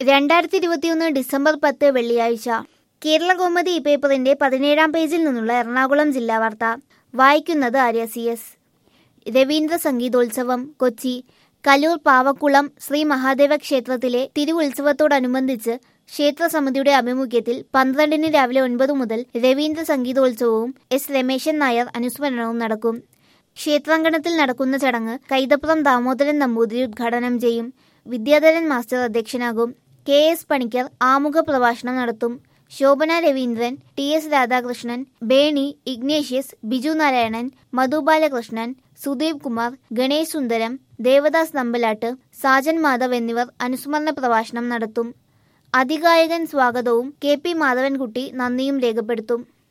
രണ്ടായിരത്തി ഇരുപത്തിയൊന്ന് ഡിസംബർ പത്ത് വെള്ളിയാഴ്ച കേരള കൗമുദി പേപ്പറിന്റെ പതിനേഴാം പേജിൽ നിന്നുള്ള എറണാകുളം ജില്ലാ വാർത്ത വായിക്കുന്നത് ആര്യ സി എസ് രവീന്ദ്ര സംഗീതോത്സവം കൊച്ചി കലൂർ പാവക്കുളം ശ്രീ മഹാദേവ ക്ഷേത്രത്തിലെ തിരുവുത്സവത്തോടനുബന്ധിച്ച് ക്ഷേത്ര സമിതിയുടെ ആഭിമുഖ്യത്തിൽ പന്ത്രണ്ടിന് രാവിലെ ഒൻപത് മുതൽ രവീന്ദ്ര സംഗീതോത്സവവും എസ് രമേശൻ നായർ അനുസ്മരണവും നടക്കും ക്ഷേത്രാങ്കണത്തിൽ നടക്കുന്ന ചടങ്ങ് കൈതപ്പുറം ദാമോദരൻ നമ്പൂതിരി ഉദ്ഘാടനം ചെയ്യും വിദ്യാധരൻ മാസ്റ്റർ അധ്യക്ഷനാകും കെ എസ് പണിക്കർ ആമുഖ പ്രഭാഷണം നടത്തും ശോഭന രവീന്ദ്രൻ ടി എസ് രാധാകൃഷ്ണൻ ബേണി ഇഗ്നേഷ്യസ് ബിജു നാരായണൻ മധു ബാലകൃഷ്ണൻ സുദീപ് കുമാർ ഗണേശ് സുന്ദരം ദേവദാസ് നമ്പലാട്ട് സാജൻ മാധവ് എന്നിവർ അനുസ്മരണ പ്രഭാഷണം നടത്തും അതികായകൻ സ്വാഗതവും കെ പി മാധവൻകുട്ടി നന്ദിയും രേഖപ്പെടുത്തും